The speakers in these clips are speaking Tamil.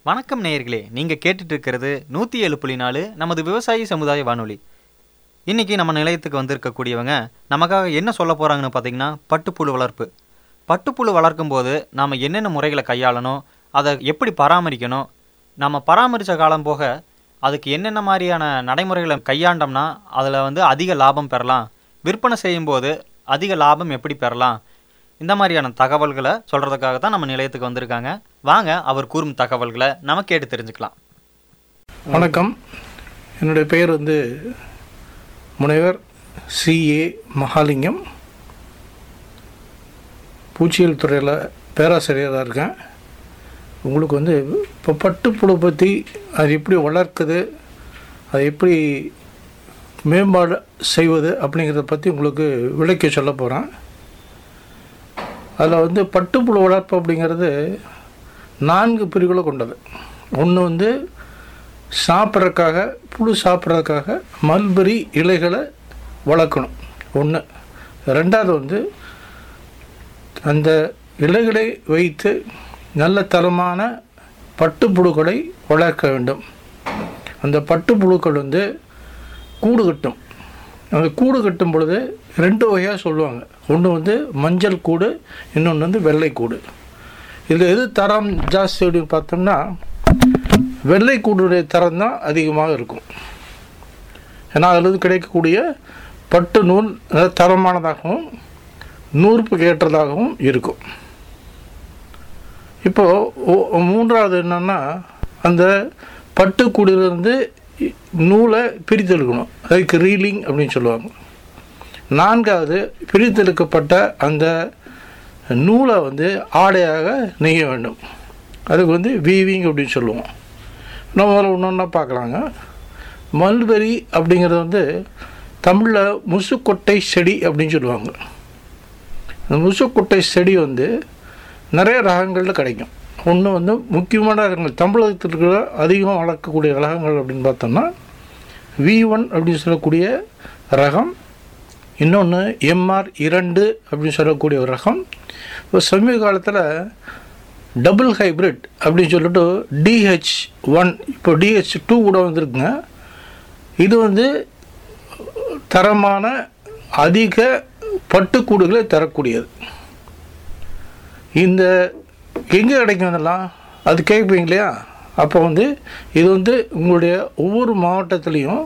வணக்கம் நேயர்களே நீங்கள் கேட்டுட்டு இருக்கிறது நூற்றி ஏழு புள்ளி நாலு நமது விவசாயி சமுதாய வானொலி இன்னைக்கு நம்ம நிலையத்துக்கு வந்திருக்கக்கூடியவங்க நமக்காக என்ன சொல்ல போகிறாங்கன்னு பார்த்தீங்கன்னா பட்டுப்புழு வளர்ப்பு பட்டுப்புழு வளர்க்கும் போது நாம் என்னென்ன முறைகளை கையாளணும் அதை எப்படி பராமரிக்கணும் நம்ம பராமரித்த காலம் போக அதுக்கு என்னென்ன மாதிரியான நடைமுறைகளை கையாண்டோம்னா அதில் வந்து அதிக லாபம் பெறலாம் விற்பனை செய்யும்போது அதிக லாபம் எப்படி பெறலாம் இந்த மாதிரியான தகவல்களை சொல்கிறதுக்காக தான் நம்ம நிலையத்துக்கு வந்திருக்காங்க வாங்க அவர் கூறும் தகவல்களை நம்ம கேட்டு தெரிஞ்சுக்கலாம் வணக்கம் என்னுடைய பெயர் வந்து முனைவர் சிஏ மகாலிங்கம் பூச்சியல் துறையில் பேராசிரியராக இருக்கேன் உங்களுக்கு வந்து இப்போ பட்டுப்புழு பற்றி அது எப்படி வளர்க்குது அதை எப்படி மேம்பாடு செய்வது அப்படிங்கிறத பற்றி உங்களுக்கு விளக்கி சொல்ல போகிறேன் அதில் வந்து பட்டுப்புழு வளர்ப்பு அப்படிங்கிறது நான்கு பிரிவுகளை கொண்டது ஒன்று வந்து சாப்பிட்றதுக்காக புழு சாப்பிட்றதுக்காக மல்பெரி இலைகளை வளர்க்கணும் ஒன்று ரெண்டாவது வந்து அந்த இலைகளை வைத்து நல்ல தரமான பட்டுப்புழுக்களை வளர்க்க வேண்டும் அந்த பட்டுப்புழுக்கள் வந்து கூடு கட்டும் அந்த கூடு கட்டும் பொழுது ரெண்டு வகையாக சொல்லுவாங்க ஒன்று வந்து மஞ்சள் கூடு இன்னொன்று வந்து வெள்ளை கூடு இதில் எது தரம் ஜாஸ்தி அப்படின்னு பார்த்தோம்னா வெள்ளை கூடுடைய தரம் தான் அதிகமாக இருக்கும் ஏன்னா அதிலிருந்து கிடைக்கக்கூடிய பட்டு நூல் நல்ல தரமானதாகவும் நூறுப்புக்கு ஏற்றதாகவும் இருக்கும் இப்போது மூன்றாவது என்னென்னா அந்த பட்டுக்கூடிலிருந்து நூலை பிரித்தெடுக்கணும் அதுக்கு ரீலிங் அப்படின்னு சொல்லுவாங்க நான்காவது பிரித்தெடுக்கப்பட்ட அந்த நூலை வந்து ஆடையாக நெய்ய வேண்டும் அதுக்கு வந்து வீவிங் அப்படின்னு சொல்லுவோம் நம்ம முதல்ல ஒன்று ஒன்றா பார்க்கலாங்க மல்பெரி அப்படிங்கிறது வந்து தமிழில் முசுக்கொட்டை செடி அப்படின்னு சொல்லுவாங்க அந்த முசுக்கொட்டை செடி வந்து நிறைய ரகங்களில் கிடைக்கும் ஒன்று வந்து முக்கியமான ரகங்கள் தமிழகத்தில் இருக்கிற அதிகமாக வளர்க்கக்கூடிய ரகங்கள் அப்படின்னு பார்த்தோம்னா வி ஒன் அப்படின்னு சொல்லக்கூடிய ரகம் இன்னொன்று எம்ஆர் இரண்டு அப்படின்னு சொல்லக்கூடிய ஒரு ரகம் இப்போ சமீப காலத்தில் டபுள் ஹைப்ரிட் அப்படின்னு சொல்லிட்டு டிஹெச் ஒன் இப்போ டிஹெச் டூ கூட வந்திருக்குங்க இது வந்து தரமான அதிக பட்டுக்கூடுகளை தரக்கூடியது இந்த எங்கே கிடைக்கும் இதெல்லாம் அது கேட்பீங்க இல்லையா அப்போ வந்து இது வந்து உங்களுடைய ஒவ்வொரு மாவட்டத்துலேயும்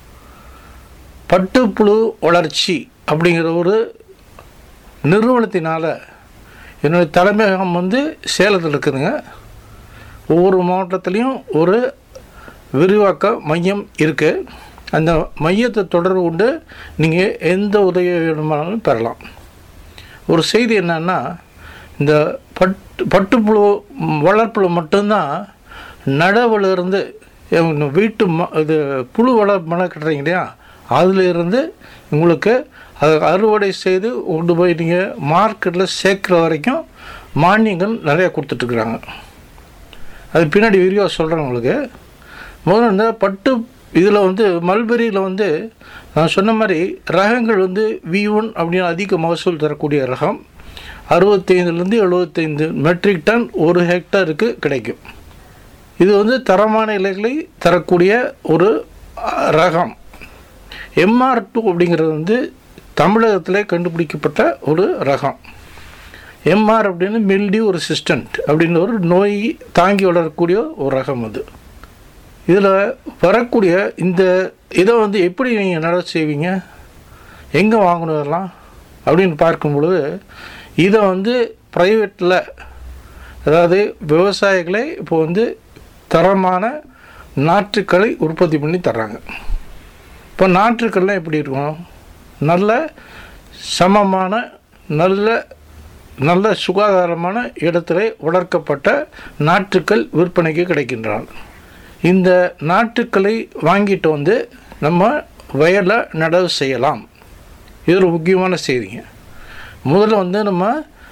பட்டுப்புழு வளர்ச்சி அப்படிங்கிற ஒரு நிறுவனத்தினால் என்னுடைய தலைமையகம் வந்து சேலத்தில் இருக்குதுங்க ஒவ்வொரு மாவட்டத்துலேயும் ஒரு விரிவாக்க மையம் இருக்குது அந்த மையத்தை தொடர்பு கொண்டு நீங்கள் எந்த உதவி வேணுமானாலும் பெறலாம் ஒரு செய்தி என்னன்னா இந்த பட்டு பட்டுப்புழு வளர்ப்பில் மட்டும்தான் நடவுலேருந்து வீட்டு ம இது புழு வளர்ப்பு மழை கட்டுறீங்க இல்லையா அதிலிருந்து உங்களுக்கு அதை அறுவடை செய்து கொண்டு போய் நீங்கள் மார்க்கெட்டில் சேர்க்குற வரைக்கும் மானியங்கள் நிறையா கொடுத்துட்ருக்குறாங்க அது பின்னாடி விரிவாக சொல்கிறேன் உங்களுக்கு முதல்ல இந்த பட்டு இதில் வந்து மல்பெரியில் வந்து நான் சொன்ன மாதிரி ரகங்கள் வந்து வி ஒன் அப்படின்னு அதிக மகசூல் தரக்கூடிய ரகம் அறுபத்தைந்துலேருந்து எழுபத்தைந்து மெட்ரிக் டன் ஒரு ஹெக்டருக்கு கிடைக்கும் இது வந்து தரமான இலைகளை தரக்கூடிய ஒரு ரகம் எம்ஆர் டூ அப்படிங்கிறது வந்து தமிழகத்தில் கண்டுபிடிக்கப்பட்ட ஒரு ரகம் எம்ஆர் அப்படின்னு மில்டி ஒரு சிஸ்டன்ட் அப்படின்னு ஒரு நோய் தாங்கி வளரக்கூடிய ஒரு ரகம் அது இதில் வரக்கூடிய இந்த இதை வந்து எப்படி நீங்கள் நட செய்வீங்க எங்கே வாங்கணும் இதெல்லாம் அப்படின்னு பார்க்கும் பொழுது இதை வந்து ப்ரைவேட்டில் அதாவது விவசாயிகளே இப்போ வந்து தரமான நாற்றுக்களை உற்பத்தி பண்ணி தர்றாங்க இப்போ நாற்றுக்கள்லாம் எப்படி இருக்கும் நல்ல சமமான நல்ல நல்ல சுகாதாரமான இடத்துல வளர்க்கப்பட்ட நாற்றுக்கள் விற்பனைக்கு கிடைக்கின்றன இந்த நாற்றுக்களை வாங்கிட்டு வந்து நம்ம வயலில் நடவு செய்யலாம் இது ஒரு முக்கியமான செய்திங்க முதல்ல வந்து நம்ம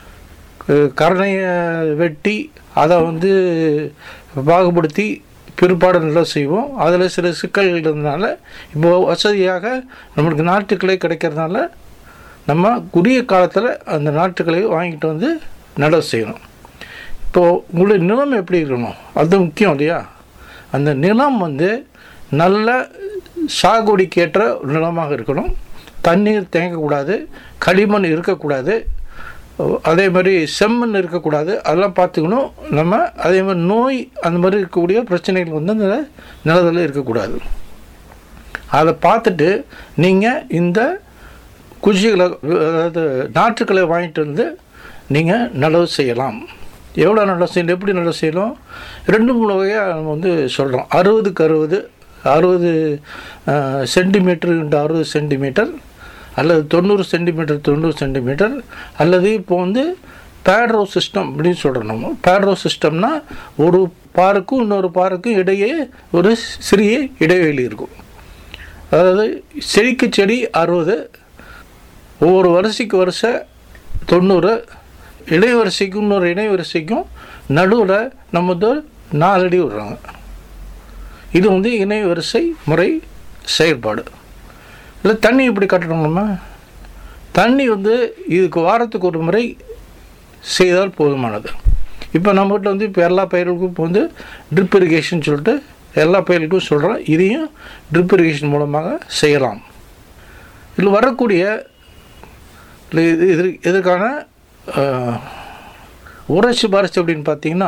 கரணையை வெட்டி அதை வந்து பாகுபடுத்தி பிற்பாடு நல்லா செய்வோம் அதில் சில சிக்கல்கள் இருந்தனால இப்போ வசதியாக நம்மளுக்கு நாட்டுக்களே கிடைக்கிறதுனால நம்ம குறுகிய காலத்தில் அந்த நாட்டுக்களை வாங்கிட்டு வந்து நடவு செய்யணும் இப்போது உங்களுடைய நிலம் எப்படி இருக்கணும் அது முக்கியம் இல்லையா அந்த நிலம் வந்து நல்ல சாகுபடிக்கேற்ற நிலமாக இருக்கணும் தண்ணீர் தேங்கக்கூடாது களிமண் இருக்கக்கூடாது அதே மாதிரி செம்மண் இருக்கக்கூடாது அதெல்லாம் பார்த்துக்கணும் நம்ம அதே மாதிரி நோய் அந்த மாதிரி இருக்கக்கூடிய பிரச்சனைகள் வந்து அந்த நிலத்தில் இருக்கக்கூடாது அதை பார்த்துட்டு நீங்கள் இந்த குச்சிகளை அதாவது நாற்றுக்களை வாங்கிட்டு வந்து நீங்கள் நடவு செய்யலாம் எவ்வளோ நடவு செய்யணும் எப்படி நடவு செய்யலாம் ரெண்டு மூணு வகையாக நம்ம வந்து சொல்கிறோம் அறுபதுக்கு அறுபது அறுபது சென்டிமீட்டர் இன்ட்டு அறுபது சென்டிமீட்டர் அல்லது தொண்ணூறு சென்டிமீட்டர் தொண்ணூறு சென்டிமீட்டர் அல்லது இப்போ வந்து பேட்ரோ சிஸ்டம் அப்படின்னு சொல்கிறோம் நம்ம பேட்ரோ சிஸ்டம்னா ஒரு பாருக்கும் இன்னொரு பாருக்கும் இடையே ஒரு சிறிய இடைவெளி இருக்கும் அதாவது செடிக்கு செடி அறுபது ஒவ்வொரு வரிசைக்கு வருஷ தொண்ணூறு இடைவரிசைக்கும் இன்னொரு இடைவரிசைக்கும் நடுவில் நம்ம வந்து நாலு அடி விடுறாங்க இது வந்து இணை வரிசை முறை செயல்பாடு இல்லை தண்ணி இப்படி கட்டணும் நம்ம தண்ணி வந்து இதுக்கு வாரத்துக்கு ஒரு முறை செய்தால் போதுமானது இப்போ நம்மகிட்ட வந்து இப்போ எல்லா பயிர்களுக்கும் இப்போ வந்து ட்ரிப் இரிகேஷன் சொல்லிட்டு எல்லா பயிர்களுக்கும் சொல்கிறோம் இதையும் ட்ரிப் இரிகேஷன் மூலமாக செய்யலாம் இதில் வரக்கூடிய இல்லை இது இது இதற்கான உரை சிபாரிசு அப்படின்னு பார்த்தீங்கன்னா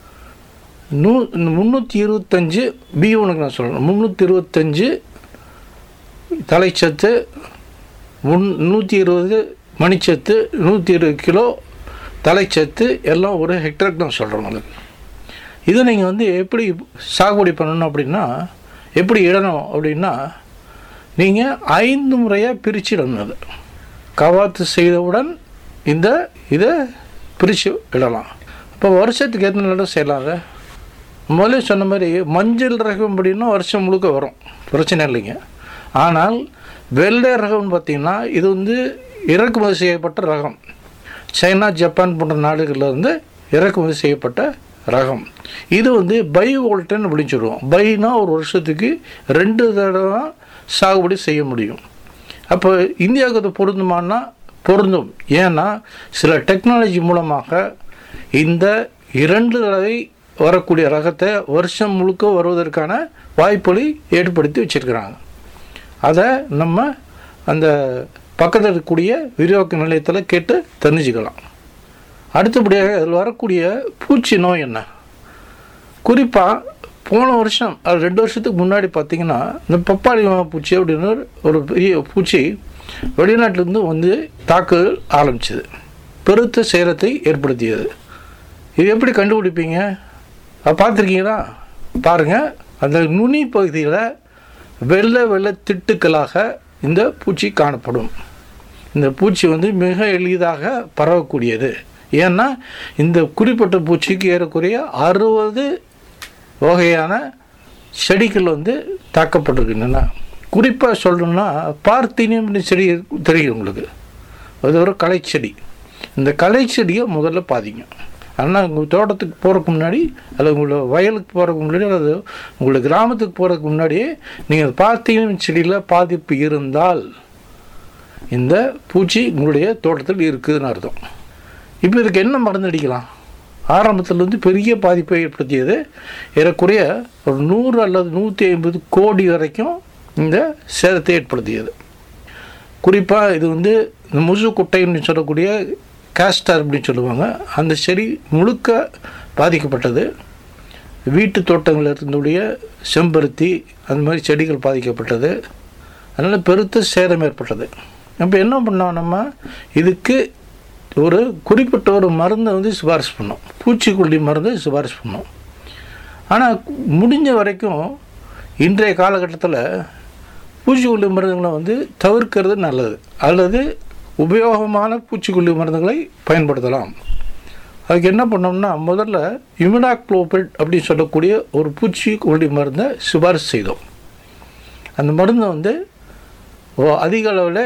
நூ முந்நூற்றி இருபத்தஞ்சு பி ஒனுக்கு நான் சொல்கிறேன் முந்நூற்றி இருபத்தஞ்சு தலைச்சத்து முன் நூற்றி இருபது மணிச்சத்து நூற்றி இருபது கிலோ தலைச்சத்து எல்லாம் ஒரு ஹெக்டருக்கு நான் சொல்கிறேன் உங்களுக்கு இதை நீங்கள் வந்து எப்படி சாகுபடி பண்ணணும் அப்படின்னா எப்படி இடணும் அப்படின்னா நீங்கள் ஐந்து முறையாக பிரிச்சிடணும் அது கவாத்து செய்தவுடன் இந்த இதை பிரித்து இடலாம் இப்போ வருஷத்துக்கு எத்தனை நடவு செய்யலாம் அதை முதல்ல சொன்ன மாதிரி மஞ்சள் ரகம் அப்படின்னா வருஷம் முழுக்க வரும் பிரச்சனை இல்லைங்க ஆனால் வெள்ளை ரகம்னு பார்த்திங்கன்னா இது வந்து இறக்குமதி செய்யப்பட்ட ரகம் சைனா ஜப்பான் போன்ற நாடுகளிலிருந்து இறக்குமதி செய்யப்பட்ட ரகம் இது வந்து பை வோல்டன் அப்படின்னு சொல்லுவோம் பைனா ஒரு வருஷத்துக்கு ரெண்டு தடவை சாகுபடி செய்ய முடியும் அப்போ இந்தியாவுக்கு அது பொருந்துமானா பொருந்தும் ஏன்னா சில டெக்னாலஜி மூலமாக இந்த இரண்டு தடவை வரக்கூடிய ரகத்தை வருஷம் முழுக்க வருவதற்கான வாய்ப்புகளை ஏற்படுத்தி வச்சுருக்கிறாங்க அதை நம்ம அந்த பக்கத்தில் இருக்கக்கூடிய விரிவாக்க நிலையத்தில் கேட்டு தெரிஞ்சுக்கலாம் அடுத்தபடியாக அதில் வரக்கூடிய பூச்சி நோய் என்ன குறிப்பாக போன வருஷம் அது ரெண்டு வருஷத்துக்கு முன்னாடி பார்த்திங்கன்னா இந்த பப்பாளி பூச்சி அப்படின்னு ஒரு பெரிய பூச்சி வெளிநாட்டிலேருந்து வந்து தாக்குதல் ஆரம்பிச்சது பெருத்த சேரத்தை ஏற்படுத்தியது இது எப்படி கண்டுபிடிப்பீங்க அது பார்த்துருக்கீங்களா பாருங்கள் அந்த நுனி பகுதியில் வெள்ளை வெள்ளை திட்டுக்களாக இந்த பூச்சி காணப்படும் இந்த பூச்சி வந்து மிக எளிதாக பரவக்கூடியது ஏன்னா இந்த குறிப்பிட்ட பூச்சிக்கு ஏறக்குறைய அறுபது வகையான செடிகள் வந்து தாக்கப்பட்டிருக்கின்றன குறிப்பாக சொல்லணும்னா பார்த்தீனியம் செடி தெரியும் உங்களுக்கு அது ஒரு களைச்செடி இந்த களைச்செடியை முதல்ல பாதிக்கும் ஆனால் உங்கள் தோட்டத்துக்கு போகிறதுக்கு முன்னாடி அல்லது உங்களோட வயலுக்கு போகிறதுக்கு முன்னாடி அல்லது உங்களோட கிராமத்துக்கு போகிறதுக்கு முன்னாடியே நீங்கள் பார்த்தீங்கன்னா செடியில் பாதிப்பு இருந்தால் இந்த பூச்சி உங்களுடைய தோட்டத்தில் இருக்குதுன்னு அர்த்தம் இப்போ இதுக்கு என்ன மருந்து அடிக்கலாம் ஆரம்பத்தில் வந்து பெரிய பாதிப்பை ஏற்படுத்தியது ஏறக்குறைய ஒரு நூறு அல்லது நூற்றி ஐம்பது கோடி வரைக்கும் இந்த சேதத்தை ஏற்படுத்தியது குறிப்பாக இது வந்து இந்த முசு குட்டைன்னு சொல்லக்கூடிய கேஸ்டர் அப்படின்னு சொல்லுவாங்க அந்த செடி முழுக்க பாதிக்கப்பட்டது வீட்டு தோட்டங்களில் இருந்தவுடைய செம்பருத்தி அந்த மாதிரி செடிகள் பாதிக்கப்பட்டது அதனால் பெருத்த சேதம் ஏற்பட்டது அப்போ என்ன பண்ணோம் நம்ம இதுக்கு ஒரு குறிப்பிட்ட ஒரு மருந்தை வந்து சிபாரிசு பண்ணோம் பூச்சிக்கொல்லி மருந்து சிபாரிசு பண்ணோம் ஆனால் முடிஞ்ச வரைக்கும் இன்றைய காலகட்டத்தில் பூச்சிக்கொல்லி மருந்துகளை வந்து தவிர்க்கிறது நல்லது அல்லது உபயோகமான பூச்சிக்கொல்லி மருந்துகளை பயன்படுத்தலாம் அதுக்கு என்ன பண்ணோம்னா முதல்ல இமிடாக்ளோபிட் அப்படின்னு சொல்லக்கூடிய ஒரு பூச்சிக்கொல்லி மருந்தை சிபாரிசு செய்தோம் அந்த மருந்தை வந்து அதிக அளவில்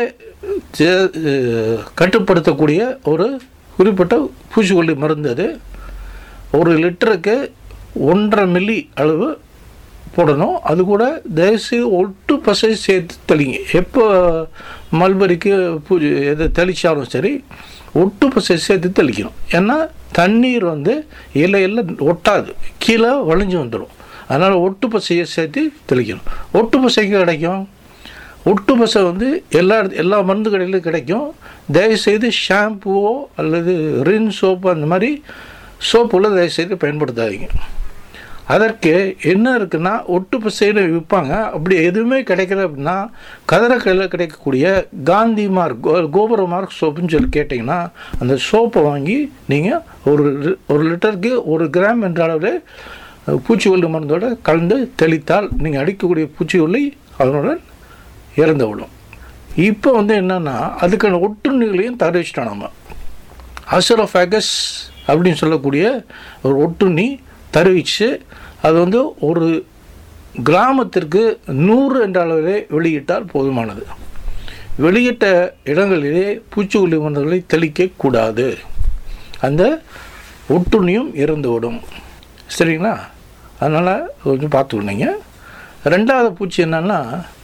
கட்டுப்படுத்தக்கூடிய ஒரு குறிப்பிட்ட பூச்சிக்கொல்லி மருந்து அது ஒரு லிட்டருக்கு ஒன்றரை மில்லி அளவு போடணும் அது கூட தயவுசெய்து ஒட்டு பசை சேர்த்து தெளிங்க எப்போ மல்பரிக்கு பூஜை எது தெளித்தாலும் சரி ஒட்டு பசை சேர்த்து தெளிக்கணும் ஏன்னா தண்ணீர் வந்து இலையெல்லாம் ஒட்டாது கீழே வழிஞ்சு வந்துடும் அதனால் ஒட்டு பசையை சேர்த்து தெளிக்கணும் ஒட்டு பசைக்கு கிடைக்கும் ஒட்டு பசை வந்து எல்லா இடத்து- எல்லா மருந்து கடையிலும் கிடைக்கும் தயவுசெய்து ஷாம்புவோ அல்லது ரின் சோப்பு அந்த மாதிரி சோப்புல தயவுசெய்து பயன்படுத்தாதீங்க அதற்கு என்ன இருக்குன்னா ஒட்டு பசைன்னு விற்பாங்க அப்படி எதுவுமே கிடைக்கல அப்படின்னா கதறக்கையில் கிடைக்கக்கூடிய காந்தி மார்க் கோ- கோபுர மார்க் சோப்புன்னு சொல்லி கேட்டிங்கன்னா அந்த சோப்பை வாங்கி நீங்கள் ஒரு li- ஒரு லிட்டருக்கு ஒரு கிராம் என்ற அளவில் பூச்சிக்கொல்லி மருந்தோட கலந்து தெளித்தால் நீங்கள் அடிக்கக்கூடிய பூச்சிக்கொல்லி அதனுடன் இறந்து விடும் இப்போ வந்து என்னென்னா அதுக்கான ஒட்டுண்ணிகளையும் தருவிச்சிட்டோம் நம்ம அசரோஃபேகஸ் அப்படின்னு சொல்லக்கூடிய ஒரு ஒட்டுண்ணி தருவிச்சு அது வந்து ஒரு கிராமத்திற்கு நூறு என்ற அளவிலே வெளியிட்டால் போதுமானது வெளியிட்ட இடங்களிலே பூச்சிக்கொல்லி மருந்துகளை தெளிக்கக்கூடாது அந்த ஒட்டுண்ணியும் இறந்துவிடும் சரிங்களா அதனால் கொஞ்சம் பார்த்துக்கிட்டீங்க ரெண்டாவது பூச்சி என்னன்னா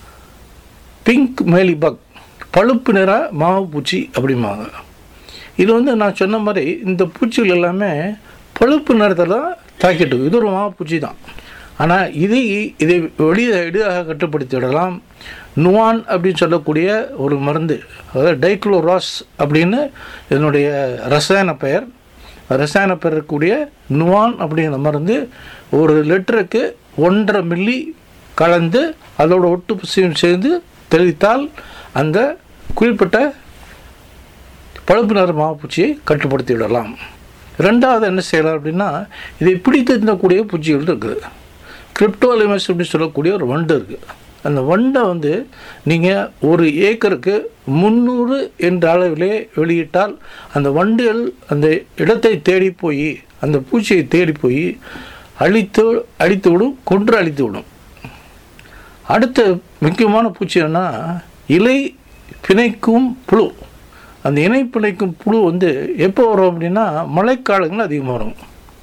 பிங்க் மேலிபக் பழுப்பு நிற மாவு பூச்சி அப்படிம்பாங்க இது வந்து நான் சொன்ன மாதிரி இந்த பூச்சிகள் எல்லாமே பழுப்பு நிறத்தில் தான் தாக்கிட்டு இது ஒரு மாவு பூச்சி தான் ஆனால் இதை இதை வெளியே எளிதாக கட்டுப்படுத்தி விடலாம் நுவான் அப்படின்னு சொல்லக்கூடிய ஒரு மருந்து அதாவது டைக்ளோராஸ் அப்படின்னு இதனுடைய ரசாயன பெயர் ரசாயன பெயர் இருக்கக்கூடிய நுவான் அப்படிங்கிற மருந்து ஒரு லிட்டருக்கு ஒன்றரை மில்லி கலந்து அதோட ஒட்டு பசியும் சேர்ந்து தெளித்தால் அந்த குறிப்பிட்ட பழுப்பு நிற மாவுப்பூச்சியை கட்டுப்படுத்தி விடலாம் ரெண்டாவது என்ன செய்யலாம் அப்படின்னா இதை பிடித்து தின்னக்கூடிய பூச்சிகள் இருக்குது கிரிப்டோலிமஸ் அப்படின்னு சொல்லக்கூடிய ஒரு வண்டு இருக்குது அந்த வண்டை வந்து நீங்கள் ஒரு ஏக்கருக்கு முந்நூறு என்ற அளவிலே வெளியிட்டால் அந்த வண்டுகள் அந்த இடத்தை தேடி போய் அந்த பூச்சியை தேடி போய் அழித்து அழித்து விடும் கொன்று அழித்து விடும் அடுத்த முக்கியமான பூச்சி என்னன்னா இலை பிணைக்கும் புழு அந்த இணை பிணைக்கும் புழு வந்து எப்போ வரும் அப்படின்னா மழைக்காலங்கள் அதிகமாக வரும்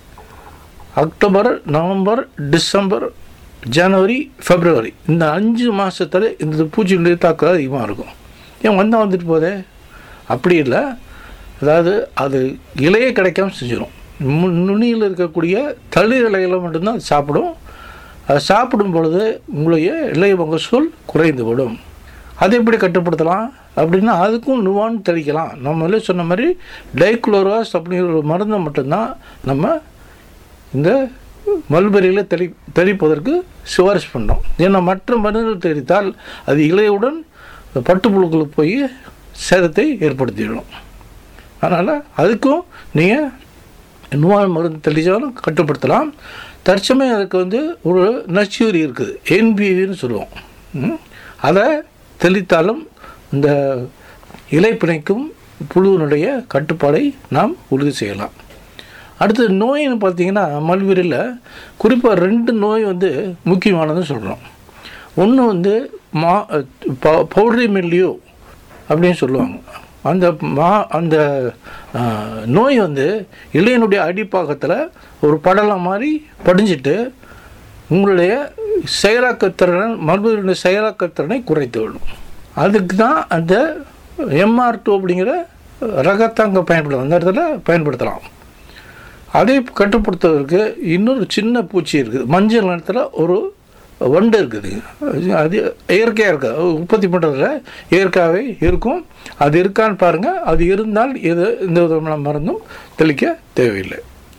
அக்டோபர் நவம்பர் டிசம்பர் ஜனவரி பிப்ரவரி இந்த அஞ்சு மாதத்தில் இந்த பூச்சிகளுடைய தாக்குதல் அதிகமாக இருக்கும் ஏன் வந்தால் வந்துட்டு போதே அப்படி இல்லை அதாவது அது இலையே கிடைக்காம செஞ்சிடும் மு- நுனியில் இருக்கக்கூடிய தளிர் இலைகளை மட்டும்தான் அது சாப்பிடும் அது சாப்பிடும் பொழுது உங்களுடைய இளைய மகசூல் குறைந்து விடும் அதை எப்படி கட்டுப்படுத்தலாம் அப்படின்னா அதுக்கும் நுவான் தெளிக்கலாம் நம்ம முதல்ல சொன்ன மாதிரி டைக்ளோராஸ் அப்படிங்கிற ஒரு மருந்தை மட்டும்தான் நம்ம இந்த மல்பெரியில் தெளி தெளிப்பதற்கு சிபாரிசு பண்ணோம் ஏன்னா மற்ற மருந்துகள் தெளித்தால் அது இலையுடன் இந்த பட்டுப்புழுக்களுக்கு போய் சேதத்தை ஏற்படுத்திவிடும் அதனால் அதுக்கும் நீங்கள் நோய் மருந்து தெளித்தாலும் கட்டுப்படுத்தலாம் தற்சமயம் அதுக்கு வந்து ஒரு நச்சுரி இருக்குது என்பிவின்னு சொல்லுவோம் ம்? அதை தெளித்தாலும் இந்த இலை பிணைக்கும் புழுவினுடைய கட்டுப்பாடை நாம் உறுதி செய்யலாம் அடுத்து நோயின்னு பார்த்தீங்கன்னா மல்வீரில் குறிப்பாக ரெண்டு நோய் வந்து முக்கியமானதுன்னு சொல்கிறோம் ஒன்று வந்து மா ப- பவுடரி மில்லியோ அப்படின்னு சொல்லுவாங்க அந்த மா அந்த ஆ, நோய் வந்து இலையினுடைய அடிப்பாகத்தில் ஒரு படலம் மாதிரி படிஞ்சிட்டு உங்களுடைய செயலாக்கத்திறன் மருந்துகளுடைய செயலாக்கத்திறனை குறைத்து விடும் அதுக்கு தான் அந்த எம்ஆர் டூ அப்படிங்கிற ரகத்தை அங்கே பயன்படுத்தலாம் அந்த இடத்துல பயன்படுத்தலாம் அதை கட்டுப்படுத்துவதற்கு இன்னொரு சின்ன பூச்சி இருக்குது மஞ்சள் நிறத்தில் ஒரு வண்டு இருக்குது அது இயற்கையாக இருக்குது அது உற்பத்தி பண்ணுறதுல இயற்கையாகவே இருக்கும் அது இருக்கான்னு பாருங்கள் அது இருந்தால் எது எந்த விதமான மருந்தும் தெளிக்க தேவையில்லை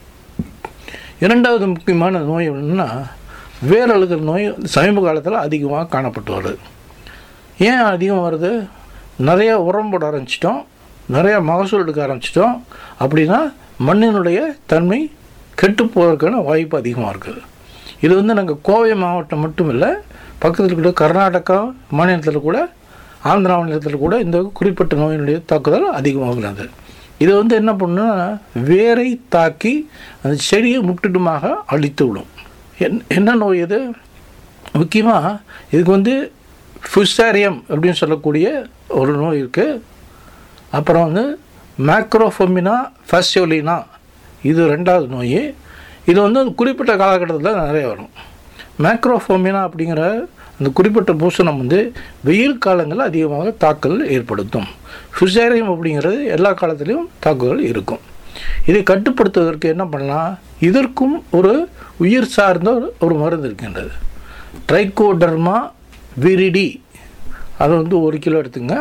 இரண்டாவது முக்கியமான நோய் என்னன்னா வேரழுகிற நோய் சமீப காலத்தில் அதிகமாக காணப்பட்டு வருது ஏன் அதிகம் வருது நிறைய உரம் போட ஆரம்பிச்சிட்டோம் நிறைய மகசூல் எடுக்க ஆரம்பிச்சிட்டோம் அப்படின்னா மண்ணினுடைய தன்மை கெட்டு போவதற்கான வாய்ப்பு அதிகமாக இருக்குது இது வந்து நாங்கள் கோவை மாவட்டம் மட்டும் இல்லை பக்கத்தில் கூட கர்நாடகா மாநிலத்தில் கூட ஆந்திரா மாநிலத்தில் கூட இந்த குறிப்பிட்ட நோயினுடைய தாக்குதல் அதிகமாக உள்ளது இது வந்து என்ன பண்ணுன்னா வேரை தாக்கி அந்த செடியை முற்றிலுமாக அழித்து விடும் என் என்ன நோய் இது முக்கியமாக இதுக்கு வந்து ஃபுசாரியம் அப்படின்னு சொல்லக்கூடிய ஒரு நோய் இருக்குது அப்புறம் வந்து மேக்ரோஃபொமினா ஃபஸ்யோலினா இது ரெண்டாவது நோய் இது வந்து குறிப்பிட்ட காலகட்டத்தில் நிறைய வரும் மேக்ரோஃபோமினா அப்படிங்கிற அந்த குறிப்பிட்ட பூசணம் வந்து வெயில் காலங்களில் அதிகமாக தாக்கல் ஏற்படுத்தும் ஃபிசேரியம் அப்படிங்கிறது எல்லா காலத்துலேயும் தாக்குதல் இருக்கும் இதை கட்டுப்படுத்துவதற்கு என்ன பண்ணலாம் இதற்கும் ஒரு உயிர் சார்ந்த ஒரு- ஒரு மருந்து இருக்கின்றது ட்ரைகோடர்மா விரிடி அது வந்து ஒரு கிலோ எடுத்துங்க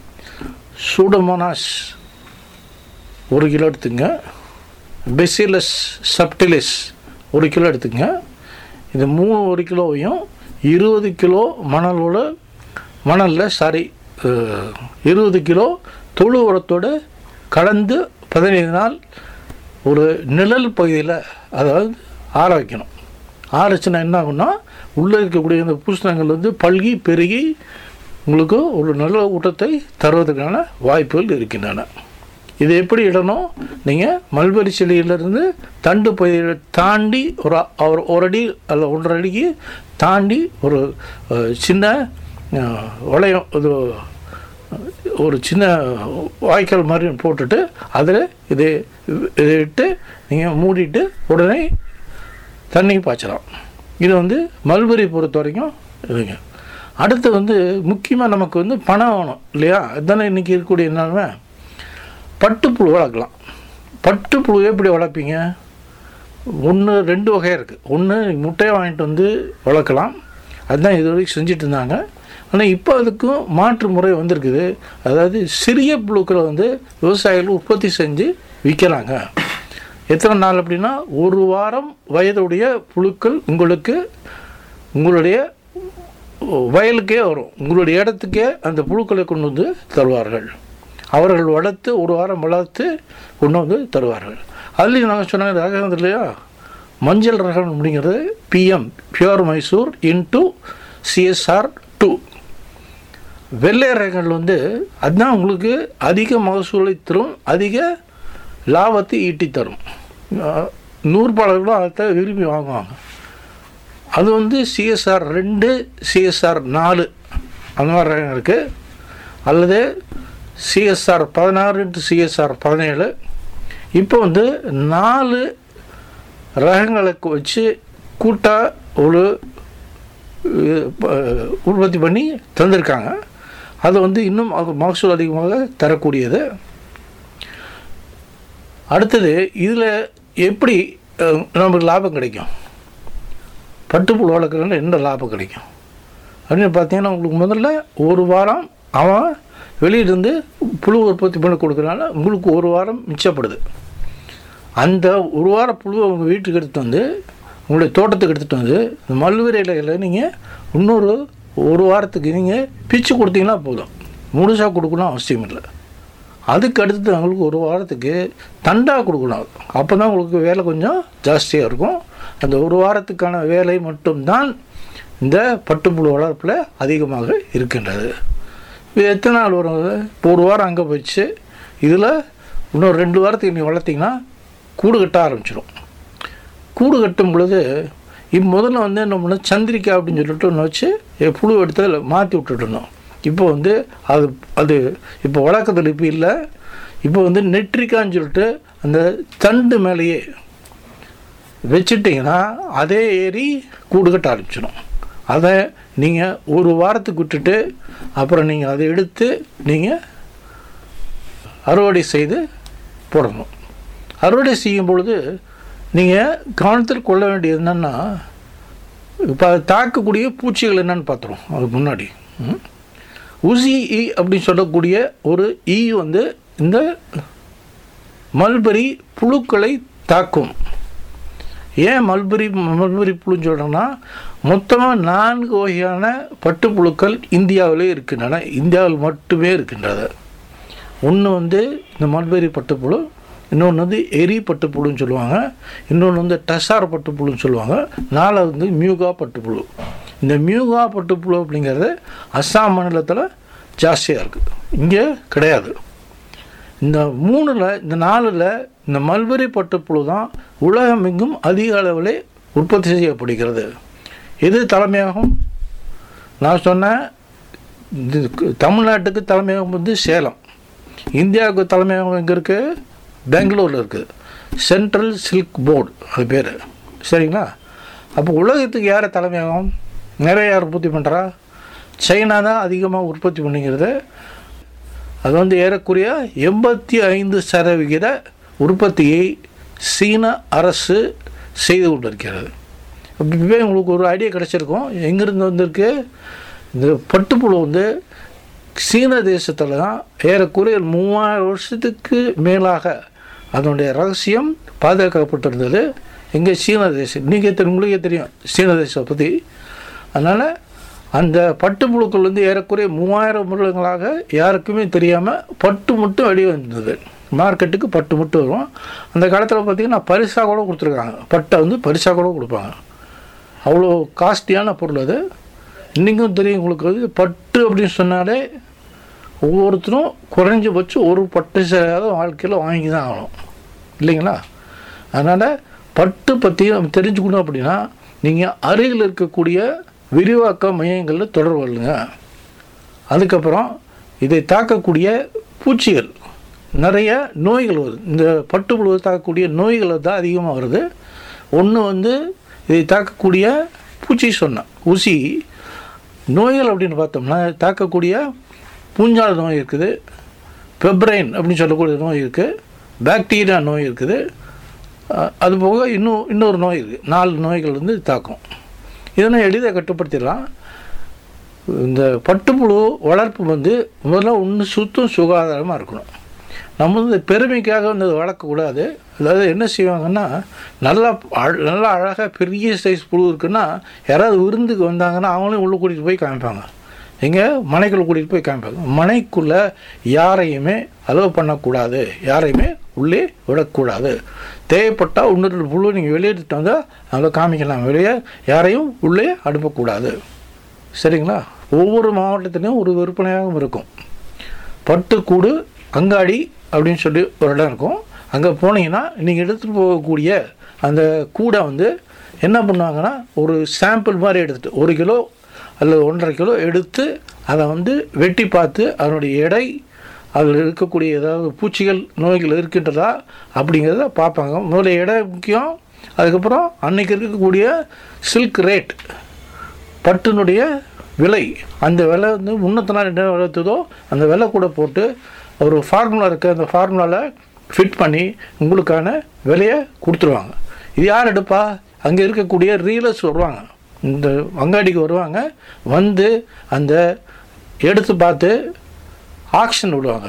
சூடமோனாஸ் ஒரு கிலோ எடுத்துங்க பெசிலஸ் சப்டிலிஸ் ஒரு கிலோ எடுத்துங்க இந்த மூணு ஒரு கிலோவையும் இருபது கிலோ மணலோட மணலில் சாரி இருபது கிலோ தொழு உரத்தோடு கலந்து பதினைந்து நாள் ஒரு நிழல் பகுதியில் அதாவது ஆற வைக்கணும் ஆரச்சுன்னா என்ன ஆகும்னா உள்ளே இருக்கக்கூடிய இந்த பூசணங்கள் வந்து பல்கி பெருகி உங்களுக்கு ஒரு நல்ல ஊட்டத்தை தருவதற்கான வாய்ப்புகள் இருக்கின்றன இது எப்படி இடணும் நீங்கள் மல்பெரி செடியிலிருந்து தண்டு பகுதியை தாண்டி ஒரு அ- ஒரு ஒரு அடி அல்ல ஒன்றரை அடிக்கு தாண்டி ஒரு அஹ், சின்ன அஹ், வளையம் இது ஒரு சின்ன வாய்க்கால் மாதிரி போட்டுட்டு அதில் இது இதை விட்டு நீங்கள் மூடிட்டு உடனே தண்ணி பாய்ச்சலாம் இது வந்து மல்பெரி பொறுத்த வரைக்கும் இதுங்க அடுத்து வந்து முக்கியமாக நமக்கு வந்து பணம் வேணும் இல்லையா அதுதானே இன்றைக்கி இருக்கக்கூடிய நிலைமை பட்டுப்புழு வளர்க்கலாம் பட்டுப்புழு எப்படி வளர்ப்பீங்க ஒன்று ரெண்டு வகை இருக்குது ஒன்று முட்டையை வாங்கிட்டு வந்து வளர்க்கலாம் அதுதான் இது வரைக்கும் செஞ்சுட்டு இருந்தாங்க ஆனால் இப்போ அதுக்கும் மாற்று முறை வந்திருக்குது அதாவது சிறிய புழுக்களை வந்து விவசாயிகள் உற்பத்தி செஞ்சு விற்கிறாங்க எத்தனை நாள் அப்படின்னா ஒரு வாரம் வயதுடைய புழுக்கள் உங்களுக்கு உங்களுடைய வயலுக்கே வரும் உங்களுடைய இடத்துக்கே அந்த புழுக்களை கொண்டு வந்து தருவார்கள் அவர்கள் வளர்த்து ஒரு வாரம் வளர்த்து கொண்டு வந்து தருவார்கள் அதுலேயும் நாங்கள் சொன்னாங்க ரகம் இருக்கு இல்லையா மஞ்சள் ரகம் அப்படிங்கிறது PM pure Mysore into CSR two வெள்ளை ரகங்கள் வந்து அதுதான் உங்களுக்கு அதிக மகசூலை தரும் அதிக லாபத்தை ஈட்டி தரும் அஹ் நூற்பாளர்களும் அதை விரும்பி வாங்குவாங்க அது வந்து சிஎஸ்ஆர் ரெண்டு சிஎஸ்ஆர் நாலு அந்த மாதிரி ரகம் இருக்குது அல்லது சிஎஸ்ஆர் பதினாறு இன்ட்டு சிஎஸ்ஆர் பதினேழு இப்போ வந்து நாலு ரகங்களை வச்சு கூட்டாக ஒரு அஹ், ப- உற்பத்தி பண்ணி தந்திருக்காங்க அது வந்து இன்னும் அது மகசூல் அதிகமாக தரக்கூடியது அடுத்தது இதில் எப்படி அஹ், நமக்கு லாபம் கிடைக்கும் பட்டுப்புழு வளர்க்குறதுல என்ன லாபம் கிடைக்கும் அப்படின்னு பார்த்தீங்கன்னா உங்களுக்கு முதல்ல ஒரு வாரம் அவன் வெளியிலிருந்து புழு உற்பத்தி பண்ணி கொடுக்குறனால உங்களுக்கு ஒரு வாரம் மிச்சப்படுது அந்த ஒரு வார புழுவை உங்கள் வீட்டுக்கு எடுத்துகிட்டு வந்து உங்களுடைய தோட்டத்துக்கு எடுத்துகிட்டு வந்து இந்த மல்வெறி இலைகளை நீங்கள் இன்னொரு ஒரு வாரத்துக்கு நீங்கள் பிச்சு கொடுத்தீங்கன்னா போதும் முழுசாக கொடுக்கணும் அவசியம் இல்லை அதுக்கு அடுத்து அவங்களுக்கு ஒரு வாரத்துக்கு தண்டாக கொடுக்கணும் அப்போ தான் உங்களுக்கு வேலை கொஞ்சம் ஜாஸ்தியாக இருக்கும் அந்த ஒரு வாரத்துக்கான வேலை மட்டும்தான் இந்த பட்டுப்புழு வளர்ப்பில் அதிகமாக இருக்கின்றது இது எத்தனை நாள் வரும் இது? இப்போ ஒரு வாரம் அங்கே போயிடுச்சு இதில் இன்னொரு ரெண்டு வாரத்துக்கு நீங்கள் வளர்த்திங்கன்னா கூடு கட்ட ஆரம்பிச்சிடும் கூடு கட்டும் பொழுது இப்போ முதல்ல வந்து என்ன பண்ண சந்திரிக்கா அப்படின்னு சொல்லிட்டு ஒன்று வச்சு எ- புழு எடுத்து அதில் மாற்றி விட்டுட்டுருந்தோம் இப்போ வந்து அது அது இப்போ வழக்கத்தில் இப்போ இல்லை இப்போ வந்து நெட்ரிக்கான்னு சொல்லிட்டு அந்த தண்டு மேலேயே வச்சுட்டிங்கன்னா அதே ஏறி கூடு கட்ட ஆரம்பிச்சிடும் அதை நீங்கள் ஒரு வாரத்துக்கு விட்டுட்டு அப்புறம் நீங்கள் அதை எடுத்து நீங்கள் அறுவடை செய்து போடணும் அறுவடை செய்யும் பொழுது நீங்கள் கவனத்தில் கொள்ள வேண்டியது என்னென்னா இப்போ அது தாக்கக்கூடிய பூச்சிகள் என்னன்னு பார்த்துருவோம் அதுக்கு முன்னாடி ம். உசி ஈ அப்படின்னு சொல்லக்கூடிய ஒரு ஈ வந்து இந்த மல்பெரி புழுக்களை தாக்கும் ஏன் மல்பெரி மல்பெரி புழுன்னு சொல்கிறேன்னா மொத்தமாக நான்கு வகையான பட்டுப்புழுக்கள் இந்தியாவிலே இருக்கின்றன இந்தியாவில் மட்டுமே இருக்கின்றது ஒன்று வந்து இந்த மல்பெரி பட்டுப்புழு இன்னொன்று வந்து எரி பட்டுப்புழுன்னு சொல்லுவாங்க இன்னொன்று வந்து டசார் பட்டுப்புழுன்னு சொல்லுவாங்க நாலாவது வந்து மியூகா பட்டுப்புழு இந்த மியூகா பட்டுப்புழு அப்படிங்கிறது அஸ்ஸாம் மாநிலத்தில் ஜாஸ்தியாக இருக்குது இங்கே கிடையாது இந்த மூணில் இந்த நாலில் இந்த மல்பெரி பட்டுப்புழு தான் உலகமெங்கும் அதிக அளவில் உற்பத்தி செய்யப்படுகிறது எது தலைமையாகும் நான் சொன்னேன் இது தமிழ்நாட்டுக்கு தலைமையகம் வந்து சேலம் இந்தியாவுக்கு தலைமையகம் எங்கே இருக்குது பெங்களூரில் இருக்குது சென்ட்ரல் சில்க் போர்டு அது பேர் சரிங்களா அப்போ உலகத்துக்கு யார் தலைமையகம் நிறைய உற்பத்தி பண்ணுறா சைனா தான் அதிகமாக உற்பத்தி பண்ணிக்கிறது அது வந்து ஏறக்குறைய எண்பத்தி ஐந்து சதவிகித உற்பத்தியை சீன அரசு செய்து கொண்டிருக்கிறது இப்போவே உங்களுக்கு ஒரு ஐடியா கிடச்சிருக்கும் எங்கேருந்து வந்திருக்கு இந்த பட்டுப்புழு வந்து சீன தேசத்தில் தான் ஏறக்குறைய மூவாயிரம் வருஷத்துக்கு மேலாக அதனுடைய ரகசியம் பாதுகாக்கப்பட்டிருந்தது எங்கே சீன தேசம் நீங்கள் தெரியும் உங்களுக்கே தெரியும் சீன தேசத்தை பற்றி அதனால் அந்த பட்டுப்புழுக்கள் வந்து ஏறக்குறைய மூவாயிரம் வருடங்களாக யாருக்குமே தெரியாமல் பட்டு மட்டும் வெளியே வந்தது மார்க்கெட்டுக்கு பட்டு மட்டும் வரும் அந்த காலத்தில் பார்த்திங்கன்னா பரிசாக கூட கொடுத்துருக்காங்க பட்டை வந்து பரிசாக கூட கொடுப்பாங்க அவ்வளோ காஸ்ட்லியான பொருள் அது இன்றைக்கும் தெரியும் உங்களுக்கு வந்து பட்டு அப்படின்னு சொன்னாலே ஒவ்வொருத்தரும் குறைஞ்சபட்சம் ஒரு பட்டு சேராத வாழ்க்கையில் வாங்கி தான் ஆகணும் இல்லைங்களா அதனால் பட்டு பற்றி நம்ம தெரிஞ்சுக்கணும் அப்படின்னா நீங்கள் அருகில் இருக்கக்கூடிய விரிவாக்க மையங்களில் தொடர்பு கொள்ளுங்க அதுக்கப்புறம் இதை தாக்கக்கூடிய பூச்சிகள் நிறைய நோய்கள் வருது இந்த பட்டுப்புழுவை தாக்கக்கூடிய நோய்கள் தான் அதிகமாக வருது ஒன்று வந்து இதை தாக்கக்கூடிய பூச்சி சொன்னேன் ஊசி நோய்கள் அப்படின்னு பார்த்தோம்னா தாக்கக்கூடிய பூஞ்சால நோய் இருக்குது பெப்ரைன் அப்படின்னு சொல்லக்கூடிய நோய் இருக்குது பாக்டீரியா நோய் இருக்குது அஹ் அது போக இன்னும் இன்னொரு நோய் இருக்குது நாலு நோய்கள் வந்து தாக்கும் இதெல்லாம் எளிதாக கட்டுப்படுத்திடலாம் இந்த பட்டுப்புழு வளர்ப்பு வந்து முதல்ல ஒன்று சுத்தம் சுகாதாரமாக இருக்கணும் நம்ம வந்து பெருமைக்காக வந்து அதை வளர்க்கக்கூடாது அதாவது என்ன செய்வாங்கன்னா நல்லா அழ- நல்லா அழகாக பெரிய சைஸ் புழு இருக்குன்னா யாராவது விருந்துக்கு வந்தாங்கன்னா அவங்களையும் உள்ளே கூட்டிகிட்டு போய் காமிப்பாங்க எங்கே மனைக்குள்ளே கூட்டிகிட்டு போய் காமிப்பாங்க மனைக்குள்ளே யாரையுமே அலோவ் பண்ணக்கூடாது யாரையுமே உள்ளே விடக்கூடாது தேவைப்பட்டால் ஒன்று ரெண்டு புழு நீங்கள் வெளியெடுத்துட்டு வந்தால் அங்கே காமிக்கலாம் வெளியே யாரையும் உள்ளே அனுப்பக்கூடாது சரிங்களா ஒவ்வொரு மாவட்டத்திலையும் ஒரு விற்பனையாகவும் இருக்கும் பட்டுக்கூடு அங்காடி அப்படின்னு சொல்லி ஒரு இடம் இருக்கும் அங்கே போனீங்கன்னா நீங்கள் எடுத்துகிட்டு போகக்கூடிய அந்த கூடை வந்து என்ன பண்ணுவாங்கன்னா ஒரு சாம்பிள் மாதிரி எடுத்துட்டு ஒரு கிலோ அல்லது ஒன்றரை கிலோ எடுத்து அதை வந்து வெட்டி பார்த்து அதனுடைய எடை அதில் இருக்கக்கூடிய ஏதாவது பூச்சிகள் நோய்கள் இருக்கின்றதா அப்படிங்கிறத பார்ப்பாங்க முதல்ல எடை முக்கியம் அதுக்கப்புறம் அன்னைக்கு இருக்கக்கூடிய சில்க் ரேட் பட்டினுடைய விலை அந்த விலை வந்து முன்னத்த நாள் என்ன விலை இருக்குதோ அந்த விலை கூட போட்டு ஒரு ஃபார்முலா இருக்குது அந்த ஃபார்முலாவில் ஃபிட் பண்ணி உங்களுக்கான விலையை கொடுத்துருவாங்க இது யார் எடுப்பா அங்கே இருக்கக்கூடிய ரீலர்ஸ் வருவாங்க இந்த அங்காடிக்கு வருவாங்க வந்து அந்த எடுத்து பார்த்து ஆக்ஷன் விடுவாங்க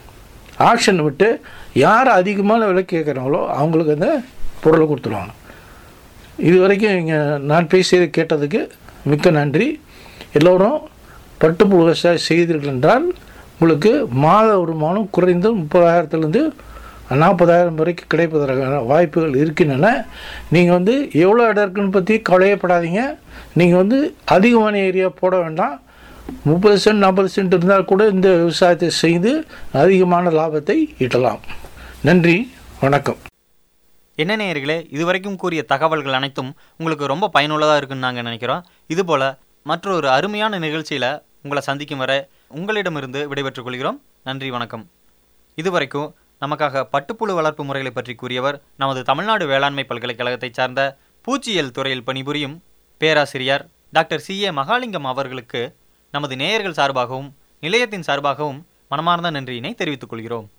ஆக்ஷன் விட்டு யார் அதிகமான விலை கேட்குறாங்களோ அவங்களுக்கு அந்த பொருளை கொடுத்துருவாங்க இது வரைக்கும் இங்கே நான் பேசியதை கேட்டதுக்கு மிக்க நன்றி எல்லோரும் பட்டுப்புழு விவசாயம் செய்தீர்கள் என்றால் உங்களுக்கு மாத வருமானம் குறைந்து முப்பதாயிரத்துலேருந்து நாற்பதாயிரம் வரைக்கும் கிடைப்பதற்கான வாய்ப்புகள் இருக்கின்றன நீங்கள் வந்து எவ்வளோ இடம் இருக்குன்னு பற்றி கவலையப்படாதீங்க நீங்கள் வந்து அதிகமான ஏரியா போட வேண்டாம் முப்பது சென்ட் நாற்பது சென்ட் இருந்தால் கூட இந்த விவசாயத்தை செய்து அதிகமான லாபத்தை ஈட்டலாம் நன்றி வணக்கம் என்ன நேயர்களே இதுவரைக்கும் கூறிய தகவல்கள் அனைத்தும் உங்களுக்கு ரொம்ப பயனுள்ளதாக இருக்குன்னு நாங்கள் நினைக்கிறோம் இதுபோல் மற்றொரு அருமையான நிகழ்ச்சியில் உங்களை சந்திக்கும் வரை உங்களிடமிருந்து விடைபெற்றுக் கொள்கிறோம் நன்றி வணக்கம் இதுவரைக்கும் நமக்காக பட்டுப்புழு வளர்ப்பு முறைகளை பற்றி கூறியவர் நமது தமிழ்நாடு வேளாண்மை பல்கலைக்கழகத்தைச் சார்ந்த பூச்சியியல் துறையில் பணிபுரியும் பேராசிரியர் டாக்டர் சி ஏ மகாலிங்கம் அவர்களுக்கு நமது நேயர்கள் சார்பாகவும் நிலையத்தின் சார்பாகவும் மனமார்ந்த நன்றியினை தெரிவித்துக் கொள்கிறோம்